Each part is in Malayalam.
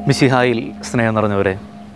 മിശിഹായിൽ സ്നേഹം നിറഞ്ഞവരെ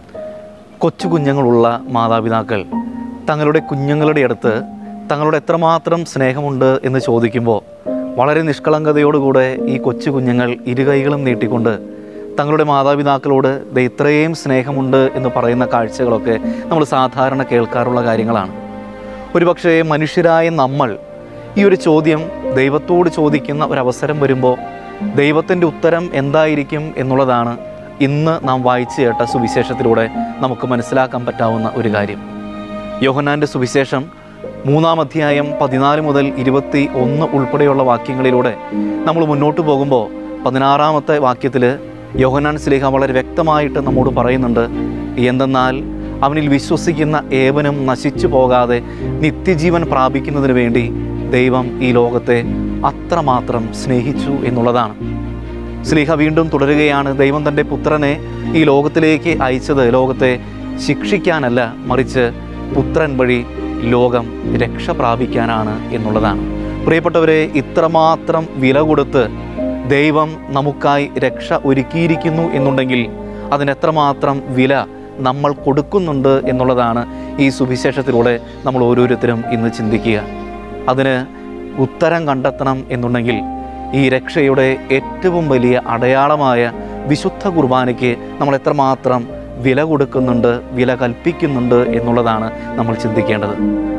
കൊച്ചു കുഞ്ഞുങ്ങളുള്ള മാതാപിതാക്കൾ തങ്ങളുടെ കുഞ്ഞുങ്ങളുടെ അടുത്ത് തങ്ങളോട് എത്രമാത്രം സ്നേഹമുണ്ട് എന്ന് ചോദിക്കുമ്പോൾ വളരെ നിഷ്കളങ്കതയോടുകൂടെ ഈ കൊച്ചു കുഞ്ഞുങ്ങൾ ഇരുകൈകളും നീട്ടിക്കൊണ്ട് തങ്ങളുടെ മാതാപിതാക്കളോട് ദേ ഇത്രയും സ്നേഹമുണ്ട് എന്ന് പറയുന്ന കാഴ്ചകളൊക്കെ നമ്മൾ സാധാരണ കേൾക്കാറുള്ള കാര്യങ്ങളാണ് ഒരുപക്ഷേ മനുഷ്യരായ നമ്മൾ ഈ ഒരു ചോദ്യം ദൈവത്തോട് ചോദിക്കുന്ന ഒരവസരം വരുമ്പോൾ ദൈവത്തിൻ്റെ ഉത്തരം എന്തായിരിക്കും എന്നുള്ളതാണ് ഇന്ന് നാം വായിച്ചു കേട്ട സുവിശേഷത്തിലൂടെ നമുക്ക് മനസ്സിലാക്കാൻ പറ്റാവുന്ന ഒരു കാര്യം യോഹന്നാൻ്റെ സുവിശേഷം മൂന്നാം അധ്യായം പതിനാല് മുതൽ ഇരുപത്തി ഒന്ന് ഉൾപ്പെടെയുള്ള വാക്യങ്ങളിലൂടെ നമ്മൾ മുന്നോട്ട് പോകുമ്പോൾ പതിനാറാമത്തെ വാക്യത്തിൽ യോഹന്നാൻ സ്ലീഹ വളരെ വ്യക്തമായിട്ട് നമ്മോട് പറയുന്നുണ്ട് എന്തെന്നാൽ അവനിൽ വിശ്വസിക്കുന്ന ഏവനും നശിച്ചു പോകാതെ നിത്യജീവൻ പ്രാപിക്കുന്നതിന് വേണ്ടി ദൈവം ഈ ലോകത്തെ അത്രമാത്രം സ്നേഹിച്ചു എന്നുള്ളതാണ് സ്ലീഹ വീണ്ടും തുടരുകയാണ് ദൈവം തൻ്റെ പുത്രനെ ഈ ലോകത്തിലേക്ക് അയച്ചത് ലോകത്തെ ശിക്ഷിക്കാനല്ല മറിച്ച് പുത്രൻ വഴി ലോകം രക്ഷ പ്രാപിക്കാനാണ് എന്നുള്ളതാണ് പ്രിയപ്പെട്ടവരെ ഇത്രമാത്രം വില കൊടുത്ത് ദൈവം നമുക്കായി രക്ഷ ഒരുക്കിയിരിക്കുന്നു എന്നുണ്ടെങ്കിൽ അതിനെത്രമാത്രം വില നമ്മൾ കൊടുക്കുന്നുണ്ട് എന്നുള്ളതാണ് ഈ സുവിശേഷത്തിലൂടെ നമ്മൾ ഓരോരുത്തരും ഇന്ന് ചിന്തിക്കുക അതിന് ഉത്തരം കണ്ടെത്തണം എന്നുണ്ടെങ്കിൽ ഈ രക്ഷയുടെ ഏറ്റവും വലിയ അടയാളമായ വിശുദ്ധ കുർബാനയ്ക്ക് നമ്മൾ എത്രമാത്രം വില കൊടുക്കുന്നുണ്ട് വില കൽപ്പിക്കുന്നുണ്ട് എന്നുള്ളതാണ് നമ്മൾ ചിന്തിക്കേണ്ടത്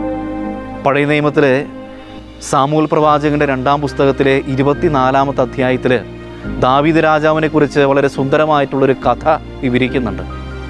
പഴയ നിയമത്തിലെ സാമൂൽ പ്രവാചകന്റെ രണ്ടാം പുസ്തകത്തിലെ ഇരുപത്തിനാലാമത്തെ അധ്യായത്തിൽ ദാവീദ് രാജാവിനെ കുറിച്ച് വളരെ സുന്ദരമായിട്ടുള്ളൊരു കഥ വിവരിക്കുന്നുണ്ട്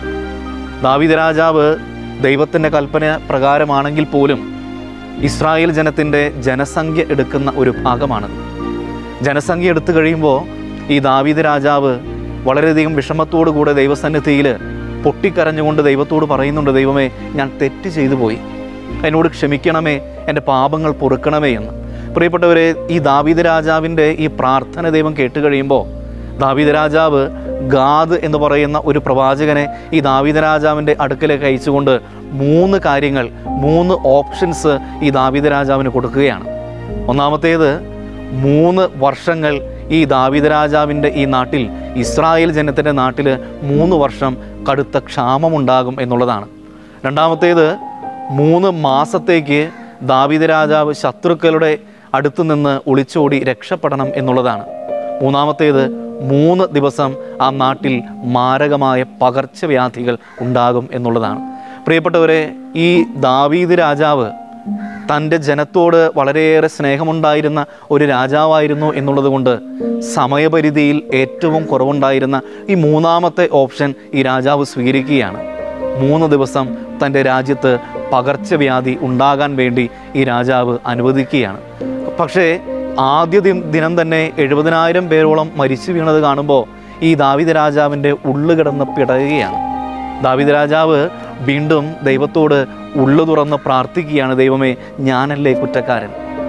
ദാവീദ് രാജാവ് ദൈവത്തിൻ്റെ കൽപ്പന പ്രകാരമാണെങ്കിൽ പോലും ഇസ്രായേൽ ജനത്തിൻ്റെ ജനസംഖ്യ എടുക്കുന്ന ഒരു ഭാഗമാണത് ജനസംഖ്യ എടുത്തു കഴിയുമ്പോൾ ഈ ദാവീദ് രാജാവ് വളരെയധികം വിഷമത്തോടു കൂടെ ദൈവസന്നിധിയിൽ പൊട്ടിക്കരഞ്ഞുകൊണ്ട് ദൈവത്തോട് പറയുന്നുണ്ട് ദൈവമേ ഞാൻ തെറ്റ് ചെയ്തു പോയി എന്നോട് ക്ഷമിക്കണമേ എൻ്റെ പാപങ്ങൾ പൊറുക്കണമേ എന്ന് പ്രിയപ്പെട്ടവരെ ഈ ദാവീദ് രാജാവിൻ്റെ ഈ പ്രാർത്ഥന ദൈവം കേട്ട് കഴിയുമ്പോൾ ദാവീദ് രാജാവ് ഗാദ് എന്ന് പറയുന്ന ഒരു പ്രവാചകനെ ഈ ദാവീദ് രാജാവിൻ്റെ അടുക്കലേക്ക് അയച്ചുകൊണ്ട് മൂന്ന് കാര്യങ്ങൾ മൂന്ന് ഓപ്ഷൻസ് ഈ ദാവീദ് രാജാവിന് കൊടുക്കുകയാണ് ഒന്നാമത്തേത് മൂന്ന് വർഷങ്ങൾ ഈ ദാവീദ് രാജാവിൻ്റെ ഈ നാട്ടിൽ ഇസ്രായേൽ ജനത്തിൻ്റെ നാട്ടിൽ മൂന്ന് വർഷം കടുത്ത ക്ഷാമമുണ്ടാകും എന്നുള്ളതാണ് രണ്ടാമത്തേത് മൂന്ന് മാസത്തേക്ക് ദാവീദ് രാജാവ് ശത്രുക്കളുടെ അടുത്തു നിന്ന് ഒളിച്ചോടി രക്ഷപ്പെടണം എന്നുള്ളതാണ് മൂന്നാമത്തേത് മൂന്ന് ദിവസം ആ നാട്ടിൽ മാരകമായ പകർച്ചവ്യാധികൾ ഉണ്ടാകും എന്നുള്ളതാണ് പ്രിയപ്പെട്ടവരെ ഈ ദാവീദ് രാജാവ് തൻ്റെ ജനത്തോട് വളരെയേറെ സ്നേഹമുണ്ടായിരുന്ന ഒരു രാജാവായിരുന്നു എന്നുള്ളത് കൊണ്ട് സമയപരിധിയിൽ ഏറ്റവും കുറവുണ്ടായിരുന്ന ഈ മൂന്നാമത്തെ ഓപ്ഷൻ ഈ രാജാവ് സ്വീകരിക്കുകയാണ് മൂന്ന് ദിവസം തൻ്റെ രാജ്യത്ത് പകർച്ചവ്യാധി ഉണ്ടാകാൻ വേണ്ടി ഈ രാജാവ് അനുവദിക്കുകയാണ് പക്ഷേ ആദ്യ ദി- ദിനം തന്നെ എഴുപതിനായിരം പേരോളം മരിച്ചു വീണത് കാണുമ്പോൾ ഈ ദാവിദ രാജാവിൻ്റെ ഉള്ളു കിടന്ന് പിടയുകയാണ് ദാവിദ രാജാവ് വീണ്ടും ദൈവത്തോട് ഉള്ളു തുറന്ന് പ്രാർത്ഥിക്കുകയാണ് ദൈവമേ ഞാനല്ലേ കുറ്റക്കാരൻ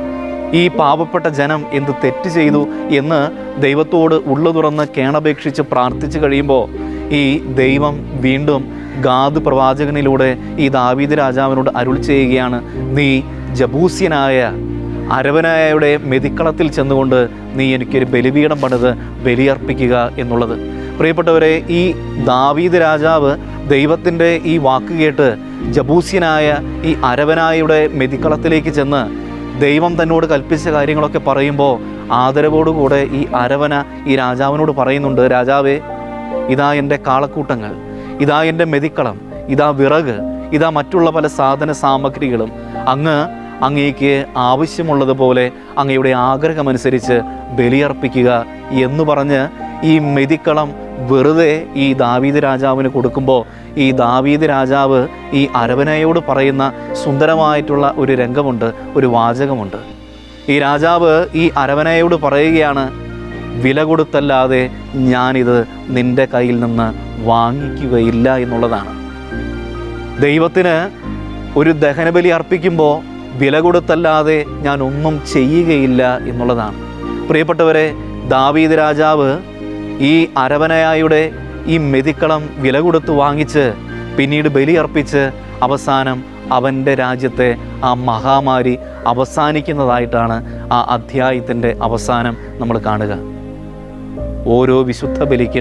ഈ പാവപ്പെട്ട ജനം എന്ത് തെറ്റ് ചെയ്തു എന്ന് ദൈവത്തോട് ഉള്ളു തുറന്ന് കേണപേക്ഷിച്ച് പ്രാർത്ഥിച്ചു കഴിയുമ്പോൾ ഈ ദൈവം വീണ്ടും ഗാദ് പ്രവാചകനിലൂടെ ഈ ദാവീദ് രാജാവിനോട് അരുൾ ചെയ്യുകയാണ് നീ ജബൂസ്യനായ അരവനായയുടെ മെതിക്കളത്തിൽ ചെന്നുകൊണ്ട് നീ എനിക്കൊരു ബലിപീഠം പണിത് ബലിയർപ്പിക്കുക എന്നുള്ളത് പ്രിയപ്പെട്ടവരെ ഈ ദാവീദ് രാജാവ് ദൈവത്തിൻ്റെ ഈ വാക്ക് കേട്ട് ജബൂസ്യനായ ഈ അരവനായുടെ മെതിക്കളത്തിലേക്ക് ചെന്ന് ദൈവം തന്നോട് കൽപ്പിച്ച കാര്യങ്ങളൊക്കെ പറയുമ്പോൾ ആദരവോടുകൂടെ ഈ അരവന ഈ രാജാവിനോട് പറയുന്നുണ്ട് രാജാവേ ഇതാ എൻ്റെ കാളക്കൂട്ടങ്ങൾ ഇതാ എൻ്റെ മെതിക്കളം ഇതാ വിറക് ഇതാ മറ്റുള്ള പല സാധന സാമഗ്രികളും അങ്ങ് അങ്ങേക്ക് ആവശ്യമുള്ളതുപോലെ അങ്ങയുടെ ആഗ്രഹമനുസരിച്ച് ബലിയർപ്പിക്കുക എന്ന് പറഞ്ഞ് ഈ മെതിക്കളം വെറുതെ ഈ ദാവീദ് രാജാവിന് കൊടുക്കുമ്പോൾ ഈ ദാവീദ് രാജാവ് ഈ അരവനയോട് പറയുന്ന സുന്ദരമായിട്ടുള്ള ഒരു രംഗമുണ്ട് ഒരു വാചകമുണ്ട് ഈ രാജാവ് ഈ അരവനയോട് പറയുകയാണ് വില കൊടുത്തല്ലാതെ ഞാനിത് നിന്റെ കയ്യിൽ നിന്ന് വാങ്ങിക്കുകയില്ല എന്നുള്ളതാണ് ദൈവത്തിന് ഒരു ദഹനബലി അർപ്പിക്കുമ്പോൾ വില കൊടുത്തല്ലാതെ ഞാൻ ഒന്നും ചെയ്യുകയില്ല എന്നുള്ളതാണ് പ്രിയപ്പെട്ടവരെ ദാവീദ് രാജാവ് ഈ അരവനയായുടെ ഈ മെതിക്കളം വില കൊടുത്ത് വാങ്ങിച്ച് പിന്നീട് ബലി അർപ്പിച്ച് അവസാനം അവൻ്റെ രാജ്യത്തെ ആ മഹാമാരി അവസാനിക്കുന്നതായിട്ടാണ് ആ അധ്യായത്തിൻ്റെ അവസാനം നമ്മൾ കാണുക ഓരോ വിശുദ്ധ ബലിക്കും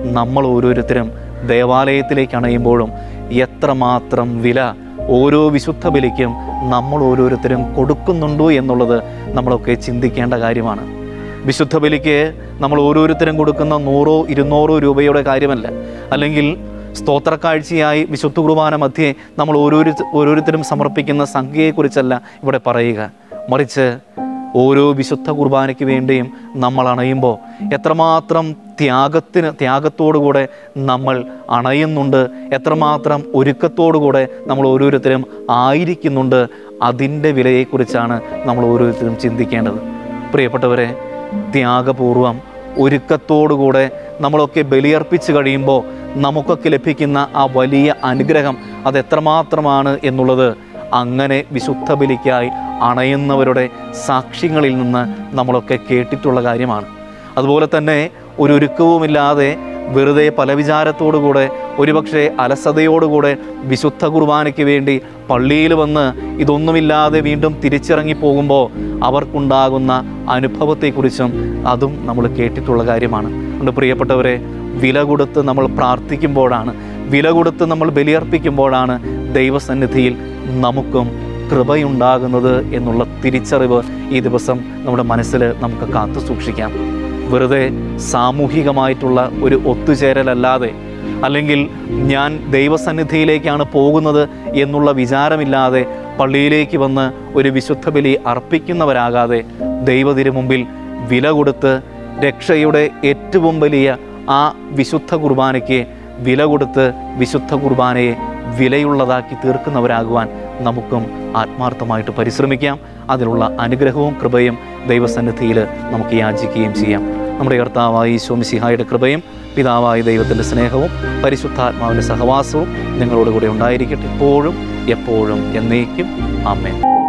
നമ്മൾ ഓരോരുത്തരും ദേവാലയത്തിലേക്ക് അണയുമ്പോഴും എത്രമാത്രം വില ഓരോ വിശുദ്ധ ബലിക്കും നമ്മൾ ഓരോരുത്തരും കൊടുക്കുന്നുണ്ടോ എന്നുള്ളത് നമ്മളൊക്കെ ചിന്തിക്കേണ്ട കാര്യമാണ് വിശുദ്ധ ബലിക്ക് നമ്മൾ ഓരോരുത്തരും കൊടുക്കുന്ന നൂറോ ഇരുന്നൂറോ രൂപയുടെ കാര്യമല്ല അല്ലെങ്കിൽ സ്തോത്രക്കാഴ്ചയായി വിശുദ്ധ കുർബാന മധ്യേ നമ്മൾ ഓരോരു ഓരോരുത്തരും സമർപ്പിക്കുന്ന സംഖ്യയെക്കുറിച്ചല്ല ഇവിടെ പറയുക മറിച്ച് ഓരോ വിശുദ്ധ കുർബാനയ്ക്ക് വേണ്ടിയും നമ്മൾ അണയുമ്പോൾ എത്രമാത്രം ത്യാഗത്തിന് ത്യാഗത്തോടുകൂടെ നമ്മൾ അണയുന്നുണ്ട് എത്രമാത്രം ഒരുക്കത്തോടുകൂടെ നമ്മൾ ഓരോരുത്തരും ആയിരിക്കുന്നുണ്ട് അതിൻ്റെ വിലയെക്കുറിച്ചാണ് നമ്മൾ ഓരോരുത്തരും ചിന്തിക്കേണ്ടത് പ്രിയപ്പെട്ടവരെ ത്യാഗപൂർവം ഒരുക്കത്തോടുകൂടെ നമ്മളൊക്കെ ബലിയർപ്പിച്ച് കഴിയുമ്പോൾ നമുക്കൊക്കെ ലഭിക്കുന്ന ആ വലിയ അനുഗ്രഹം അത് എത്രമാത്രമാണ് എന്നുള്ളത് അങ്ങനെ വിശുദ്ധ ബലിക്കായി അണയുന്നവരുടെ സാക്ഷ്യങ്ങളിൽ നിന്ന് നമ്മളൊക്കെ കേട്ടിട്ടുള്ള കാര്യമാണ് അതുപോലെ തന്നെ ഒരു ഒരുക്കവുമില്ലാതെ വെറുതെ പല വിചാരത്തോടുകൂടെ ഒരുപക്ഷെ അലസതയോടുകൂടെ വിശുദ്ധ കുർബാനയ്ക്ക് വേണ്ടി പള്ളിയിൽ വന്ന് ഇതൊന്നുമില്ലാതെ വീണ്ടും തിരിച്ചിറങ്ങി പോകുമ്പോൾ അവർക്കുണ്ടാകുന്ന അനുഭവത്തെക്കുറിച്ചും അതും നമ്മൾ കേട്ടിട്ടുള്ള കാര്യമാണ് അതുകൊണ്ട് പ്രിയപ്പെട്ടവരെ വില കൊടുത്ത് നമ്മൾ പ്രാർത്ഥിക്കുമ്പോഴാണ് വില കൊടുത്ത് നമ്മൾ ബലിയർപ്പിക്കുമ്പോഴാണ് ദൈവസന്നിധിയിൽ നമുക്കും കൃപയുണ്ടാകുന്നത് എന്നുള്ള തിരിച്ചറിവ് ഈ ദിവസം നമ്മുടെ മനസ്സിൽ നമുക്ക് കാത്തു സൂക്ഷിക്കാം വെറുതെ സാമൂഹികമായിട്ടുള്ള ഒരു ഒത്തുചേരലല്ലാതെ അല്ലെങ്കിൽ ഞാൻ ദൈവസന്നിധിയിലേക്കാണ് പോകുന്നത് എന്നുള്ള വിചാരമില്ലാതെ പള്ളിയിലേക്ക് വന്ന് ഒരു വിശുദ്ധ ബലി അർപ്പിക്കുന്നവരാകാതെ ദൈവത്തിനു മുമ്പിൽ വില കൊടുത്ത് രക്ഷയുടെ ഏറ്റവും വലിയ ആ വിശുദ്ധ കുർബാനയ്ക്ക് വില കൊടുത്ത് വിശുദ്ധ കുർബാനയെ വിലയുള്ളതാക്കി തീർക്കുന്നവരാകുവാൻ നമുക്കും ആത്മാർത്ഥമായിട്ട് പരിശ്രമിക്കാം അതിനുള്ള അനുഗ്രഹവും കൃപയും ദൈവസന്നിധിയിൽ നമുക്ക് യാചിക്കുകയും ചെയ്യാം നമ്മുടെ കർത്താവായ ഈശോമിസിഹായുടെ കൃപയും പിതാവായ ദൈവത്തിൻ്റെ സ്നേഹവും പരിശുദ്ധാത്മാവിൻ്റെ സഹവാസവും നിങ്ങളോട് കൂടെ ഉണ്ടായിരിക്കട്ടെ എപ്പോഴും എപ്പോഴും എന്നേക്കും ആമേൻ